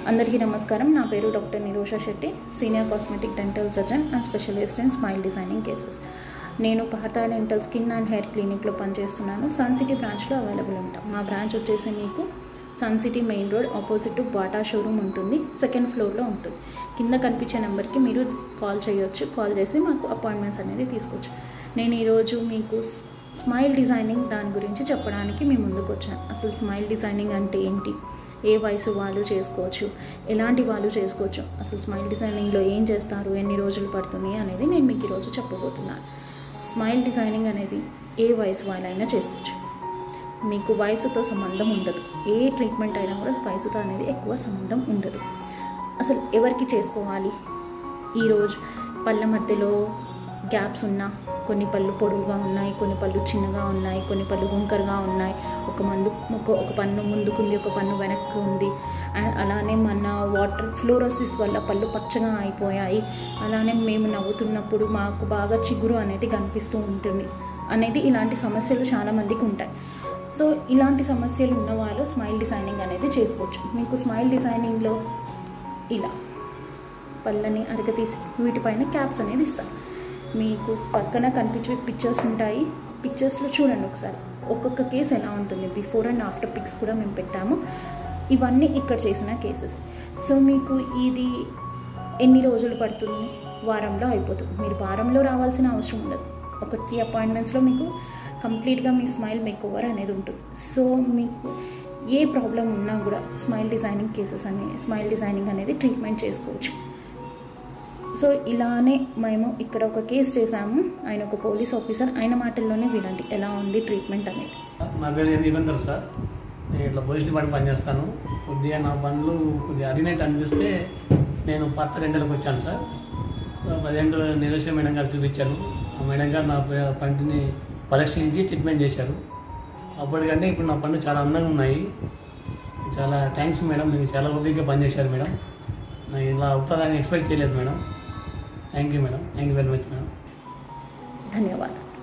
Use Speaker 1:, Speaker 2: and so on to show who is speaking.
Speaker 1: అందరికీ నమస్కారం నా పేరు doctor Nirosha Shetty senior cosmetic dental surgeon and specialist in smile designing cases నేను Partha dental skin and hair క్లినిక్లో పనిచేస్తున్నాను సన్ సిటీ బ్రాంచ్లో అవైలబుల్ ఉంటాం మా బ్రాంచ్ వచ్చేసి మీకు Sun City main road opposite to Bata showroom ఉంటుంది సెకండ్ ఫ్లోర్లో ఉంటుంది కింద కనిపించే నెంబర్కి మీరు కాల్ చేయొచ్చు కాల్ చేసి మాకు అపాయింట్మెంట్స్ అనేది తీసుకోవచ్చు నేను ఈరోజు మీకు స్మైల్ డిజైనింగ్ దాని గురించి చెప్పడానికి మీ ముందుకు వచ్చాను అసలు స్మైల్ డిజైనింగ్ అంటే ఏంటి ఏ వయసు వాళ్ళు చేసుకోవచ్చు ఎలాంటి వాళ్ళు చేసుకోవచ్చు అసలు స్మైల్ డిజైనింగ్లో ఏం చేస్తారు ఎన్ని రోజులు పడుతుంది అనేది నేను మీకు ఈరోజు చెప్పబోతున్నాను స్మైల్ డిజైనింగ్ అనేది ఏ వయసు వాళ్ళైనా చేసుకోవచ్చు మీకు వయసుతో సంబంధం ఉండదు ఏ ట్రీట్మెంట్ అయినా కూడా వయసుతో అనేది ఎక్కువ సంబంధం ఉండదు అసలు ఎవరికి చేసుకోవాలి ఈరోజు పళ్ళ మధ్యలో గ్యాప్స్ ఉన్నా కొన్ని పళ్ళు పొడవుగా ఉన్నాయి కొన్ని పళ్ళు చిన్నగా ఉన్నాయి కొన్ని పళ్ళు గుంకరగా ఉన్నాయి ఒక మందు ఒక ఒక పన్ను ముందుకుంది ఒక పన్ను వెనక్కి ఉంది అండ్ అలానే మన వాటర్ ఫ్లోరోసిస్ వల్ల పళ్ళు పచ్చగా అయిపోయాయి అలానే మేము నవ్వుతున్నప్పుడు మాకు బాగా చిగురు అనేది కనిపిస్తూ ఉంటుంది అనేది ఇలాంటి సమస్యలు చాలామందికి ఉంటాయి సో ఇలాంటి సమస్యలు ఉన్న వాళ్ళు స్మైల్ డిజైనింగ్ అనేది చేసుకోవచ్చు మీకు స్మైల్ డిజైనింగ్లో ఇలా పళ్ళని అరగతీసి వీటిపైన క్యాప్స్ అనేది ఇస్తాం మీకు పక్కన కనిపించే పిక్చర్స్ ఉంటాయి పిక్చర్స్లో చూడండి ఒకసారి ఒక్కొక్క కేసు ఎలా ఉంటుంది బిఫోర్ అండ్ ఆఫ్టర్ పిక్స్ కూడా మేము పెట్టాము ఇవన్నీ ఇక్కడ చేసిన కేసెస్ సో మీకు ఇది ఎన్ని రోజులు పడుతుంది వారంలో అయిపోతుంది మీరు వారంలో రావాల్సిన అవసరం ఉండదు ఒక త్రీ అపాయింట్మెంట్స్లో మీకు కంప్లీట్గా మీ స్మైల్ మేక్ ఓవర్ అనేది ఉంటుంది సో మీకు ఏ ప్రాబ్లం ఉన్నా కూడా స్మైల్ డిజైనింగ్ కేసెస్ అనే స్మైల్ డిజైనింగ్ అనేది ట్రీట్మెంట్ చేసుకోవచ్చు సో ఇలానే మేము ఇక్కడ ఒక కేసు చేసాము ఆయన ఒక పోలీస్ ఆఫీసర్ ఆయన మాటల్లోనే వినండి ఎలా ఉంది ట్రీట్మెంట్ అనేది
Speaker 2: నా పేరు యుగంధర్ సార్ నేను ఇట్లా పోలీస్ డిపార్ట్మెంట్ పనిచేస్తాను కొద్దిగా నా పనులు కొద్దిగా అరినట్టు అనిపిస్తే నేను పాత రెండలకు వచ్చాను సార్ ప్రజెంట్ నిరసన మేడం గారు చూపించాను ఆ మేడం గారు నా ప- పంటిని పరీక్షించి ట్రీట్మెంట్ చేశారు అప్పటికంటే ఇప్పుడు నా పనులు చాలా అందంగా ఉన్నాయి చాలా థ్యాంక్స్ మేడం మీరు చాలా ఓపికగా పనిచేశారు మేడం నాకు ఇలా అవుతుందని ఎక్స్పెక్ట్ చేయలేదు madam thank you madam thank you very much madam
Speaker 1: ధన్యవాదాలు